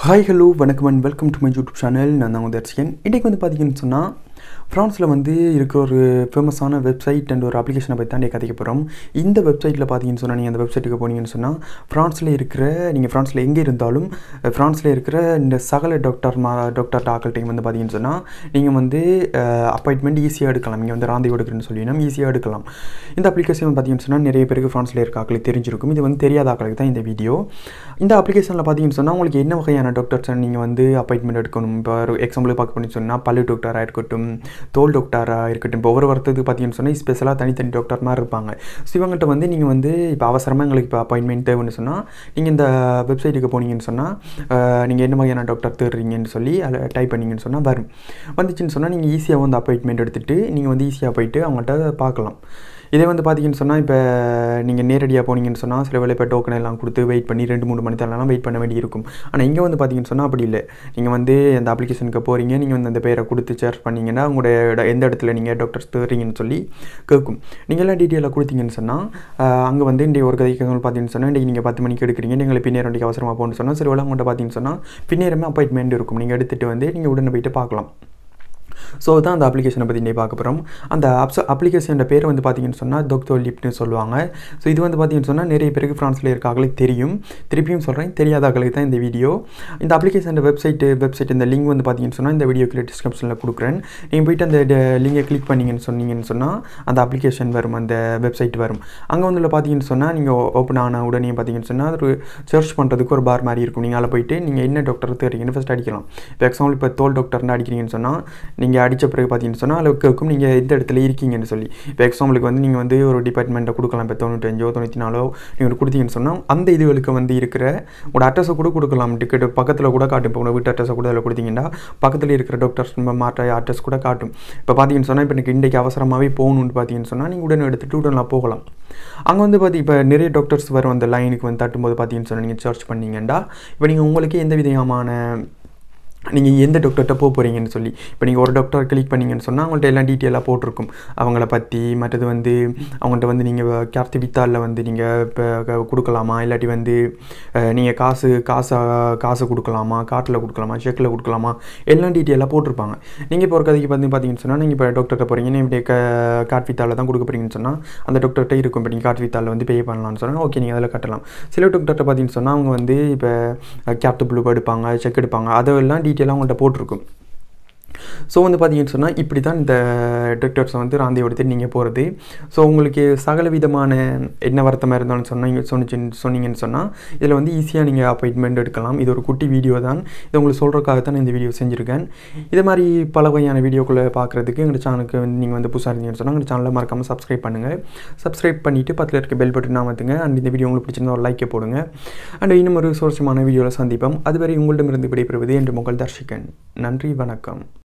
hi hello வணக்கம் and welcome to my YouTube channel நான் தான் தர்ஷிகன் இன்றைக்கி வந்து பார்த்தீங்கன்னு சொன்னால் ஃப்ரான்ஸில் வந்து இருக்கிற ஒரு ஃபேமஸான வெப்சைட் அண்ட் ஒரு அப்ளிகேஷனை பற்றி தான் கதைக்க போகிறோம் இந்த வெப்சைட்டில் பார்த்தீங்கன்னு சொன்னால் நீங்கள் அந்த வெப்சைட்டுக்கு போனீங்கன்னு சொன்னால் ஃப்ரான்ஸில் இருக்கிற நீங்கள் ஃப்ரான்ஸில் எங்கே இருந்தாலும் ஃப்ரான்ஸில் இருக்கிற இந்த சகல டாக்டர் மா டாக்டர் டாக்கள்கிட்டையும் வந்து பார்த்தீங்கன்னு சொன்னால் நீங்கள் வந்து அப்பாயின்மெண்ட் ஈஸியாக எடுக்கலாம் நீங்கள் வந்து ராந்தி எடுக்கிறேன்னு சொல்லினா ஈஸியாக எடுக்கலாம் இந்த அப்ளிகேஷன் பார்த்தீங்கன்னு சொன்னால் நிறைய பேருக்கு ஃப்ரான்ஸில் இருக்க ஆக்களுக்கு தெரிஞ்சிருக்கும் இது வந்து தெரியாத ஆக்களுக்கு தான் இந்த வீடியோ இந்த அப்ளிகேஷனில் பார்த்தீங்கன்னு சொன்னால் உங்களுக்கு என்ன வகையான டாக்டர்ஸ் நீங்கள் வந்து அப்பாயின்மெண்ட் எடுக்கணும் இப்போ ஒரு எக்ஸாம்பிள் பார்க்க பண்ணி சொன்னால் பல்லு டாக்டராக இருக்கட்டும் தோல் டாக்டராக இருக்கட்டும் இப்போ ஒவ்வொரு வருத்தத்துக்கு பார்த்தீங்கன்னு சொன்னால் ஸ்பெஷலாக தனித்தனி டாக்டர் மாதிரி இருப்பாங்க ஸோ இவங்கள்ட்ட வந்து நீங்கள் வந்து இப்போ அவசரமாக எங்களுக்கு இப்போ அப்பாயின்மெண்ட் தேவைன்னு சொன்னால் நீங்கள் இந்த வெப்சைட்டுக்கு போனீங்கன்னு சொன்னால் நீங்கள் என்ன வகையான டாக்டர் தேடுறீங்கன்னு சொல்லி அதில் டைப் பண்ணிங்கன்னு சொன்னால் வரும் வந்துச்சுன்னு சொன்னால் நீங்கள் ஈஸியாக வந்து அப்பாயின்மெண்ட் எடுத்துகிட்டு நீங்கள் வந்து ஈஸியாக போயிட்டு அவங்கள்ட்ட பார்க்கலாம் இதே வந்து பார்த்தீங்கன்னு சொன்னால் இப்போ நீங்கள் நேரடியாக போனீங்கன்னு சொன்னால் சில வேலை இப்போ டோக்கன் எல்லாம் கொடுத்து வெயிட் பண்ணி ரெண்டு மூணு மணி நேரம்லாம் வெயிட் பண்ண வேண்டி இருக்கும் ஆனால் இங்கே வந்து பார்த்தீங்கன்னு சொன்னால் அப்படி இல்லை நீங்கள் வந்து அந்த அப்ளிகேஷனுக்கு போகிறீங்க நீங்கள் வந்து அந்த பேரை கொடுத்து சர்ச் பண்ணிங்கன்னா உங்களுடைய இட- எந்த இடத்துல நீங்கள் டாக்டர்ஸ் தேடுறீங்கன்னு சொல்லி கேட்கும் நீங்கள் எல்லாம் டீட்டெயிலாக கொடுத்தீங்கன்னு சொன்னால் அங்கே வந்து இன்றைய ஒரு கதைக்கு பார்த்தீங்கன்னு சொன்னால் இன்றைக்கி நீங்கள் பத்து மணிக்கு எடுக்கிறீங்க நீங்கள் பின்னேரம் வண்டிக்கு அவசரமாக போகணும்னு சொன்னால் சில வேலை உங்கள்கிட்ட பார்த்தீங்கன்னு சொன்னால் பின்னேரமே அப்பாயின்மெண்ட் இருக்கும் நீங்கள் எடுத்துகிட்டு வந்து நீங்கள் உடனே போயிட்டு பார்க்கலாம் ஸோ தான் அந்த அப்ளிகேஷனை பற்றி இன்றைக்கி பார்க்க போகிறோம் அந்த அப்ஸ் அப்ளிகேஷனோட பேர் வந்து பார்த்தீங்கன்னு சொன்னால் தொக்தோ லிப்னு சொல்லுவாங்க ஸோ இது வந்து பார்த்தீங்கன்னு சொன்னால் நிறைய பேருக்கு ஃப்ரான்ஸில் இருக்காங்களுக்கு தெரியும் திருப்பியும் சொல்கிறேன் தெரியாதாக்களுக்கு தான் இந்த வீடியோ இந்த அப்ளிகேஷன் வெப்சைட்டு வெப்சைட் இந்த லிங்க் வந்து பார்த்தீங்கன்னு சொன்னால் இந்த வீடியோ கீழே டிஸ்கிரிப்ஷனில் கொடுக்குறேன் நீங்கள் போயிட்டு அந்த லிங்கை கிளிக் பண்ணீங்கன்னு சொன்னீங்கன்னு சொன்னால் அந்த அப்ளிகேஷன் வரும் அந்த வெப்சைட் வரும் அங்கே வந்து பார்த்தீங்கன்னு சொன்னால் நீங்கள் ஓப்பன் ஆன உடனே பார்த்தீங்கன்னு சொன்னால் ஒரு சர்ச் பண்ணுறதுக்கு ஒரு பார் மாதிரி இருக்கும் நீங்கள் அதில் போயிட்டு நீங்கள் என்ன டாக்டர் தேடுறீங்கன்னு ஃபஸ்ட் அடிக்கலாம் இப்போ எக்ஸாம்பிள் இப்போ தோல் டாக்டர்னு அடிக்கிறீங்கன்னு சொன்னால் நீங்கள் அடித்த பிறகு பார்த்தீங்கன்னு சொன்னால் அதில் கேட்கும் நீங்கள் எந்த இடத்துல இருக்கீங்கன்னு சொல்லி இப்போ எக்ஸாம்பிளுக்கு வந்து நீங்கள் வந்து ஒரு டிபார்ட்மெண்ட்டை கொடுக்கலாம் இப்போ தொண்ணூத்தஞ்சோ தொண்ணூற்றி நாலோ நீங்கள் கொடுத்தீங்கன்னு சொன்னால் அந்த இதுகளுக்கு வந்து இருக்கிற உங்களோட அட்ரஸை கூட கொடுக்கலாம் டிக்கெட் பக்கத்தில் கூட காட்டும் இப்போ உங்களோட வீட்டு அட்ரஸை கூட அதில் கொடுத்தீங்கன்னா பக்கத்தில் இருக்கிற டாக்டர்ஸ் நம்ம மாற்ற அட்ரஸ் கூட காட்டும் இப்போ பார்த்தீங்கன்னு சொன்னால் இப்போ எனக்கு இன்றைக்கு அவசரமாகவே போகணுன்னு பார்த்தீங்கன்னு சொன்னால் நீங்கள் உடனே எடுத்துகிட்டு உடனே போகலாம் அங்கே வந்து பார்த்தி இப்போ நிறைய டாக்டர்ஸ் வரும் அந்த லைனுக்கு வந்து தட்டும்போது பார்த்தீங்கன்னு சொன்னால் நீங்கள் சர்ச் பண்ணீங்கன்னா இப்போ நீங்கள் உங்களுக்கு எந்த விதமான நீங்கள் எந்த டாக்டர்கிட்ட போக போகிறீங்கன்னு சொல்லி இப்போ நீங்கள் ஒரு டாக்டர் கிளிக் பண்ணீங்கன்னு சொன்னால் அவங்கள்ட்ட எல்லாம் டீட்டெயிலாக போட்டிருக்கும் அவங்கள பற்றி மற்றது வந்து அவங்கள்ட்ட வந்து நீங்கள் கேர்த்தி வித்தாலில் வந்து நீங்கள் இப்போ க- கொடுக்கலாமா இல்லாட்டி வந்து நீங்கள் காசு காசை காசு கொடுக்கலாமா காட்டில் கொடுக்கலாமா செக்கில் கொடுக்கலாமா எல்லாம் டீட்டெயிலாக போட்டிருப்பாங்க நீங்கள் இப்போ ஒரு கதைக்கு வந்து பார்த்தீங்கன்னு சொன்னால் நீங்கள் இப்போ டாக்டர்கிட்ட போகிறீங்க நீங்கள் க காட் வித்தாலில் தான் கொடுக்க போகிறீங்கன்னு சொன்னால் அந்த டாக்டர்கிட்ட இருக்கும் இப்போ நீங்கள் காட் வித்தாலில் வந்து பே பண்ணலாம்னு சொன்னால் ஓகே நீங்கள் அதில் கட்டலாம் சில டாக்டர்கிட்ட பார்த்தீங்கன்னு சொன்னால் அவங்க வந்து இப்போ கேப்டு ப்ளூ எடுப்பாங்க செக் எடுப்பாங்க அதெல்லாம் டீட்டெயிலாக அவங்கள்ட்ட போட்டிருக்கும் ஸோ வந்து பார்த்தீங்கன்னு சொன்னால் இப்படி தான் இந்த டாக்டர்ஸை வந்து ராந்தி எடுத்து நீங்கள் போகிறது ஸோ உங்களுக்கு சகல விதமான என்ன வருத்தமாக இருந்தாலும் சொன்னீங்க சொன்னிச்சு சொன்னீங்கன்னு சொன்னால் இதில் வந்து ஈஸியாக நீங்கள் அப்பாயின்மெண்ட் எடுக்கலாம் இது ஒரு குட்டி வீடியோ தான் இது உங்களுக்கு சொல்கிறதுக்காக தான் இந்த வீடியோ செஞ்சுருக்கேன் இது மாதிரி பல வகையான வீடியோக்களை பார்க்குறதுக்கு எங்கள் சேனலுக்கு வந்து நீங்கள் வந்து புதுசாக இருந்தீங்கன்னு சொன்னால் எங்கள் சேனலை மறக்காமல் சப்ஸ்கிரைப் பண்ணுங்கள் சப்ஸ்கிரைப் பண்ணிவிட்டு பக்கத்தில் இருக்க பெல் பட்டன் அமர்த்துங்க அண்ட் இந்த வீடியோ உங்களுக்கு பிடிச்சிருந்தா ஒரு லைக்கை போடுங்க அண்ட் இன்னும் ஒரு சுவாரஸ்யமான வீடியோவில் சந்திப்போம் அதுவரை உங்களிடமிருந்து விடைபெறுவது என்று உங்கள் தர்ஷிகன் நன்றி வணக்கம்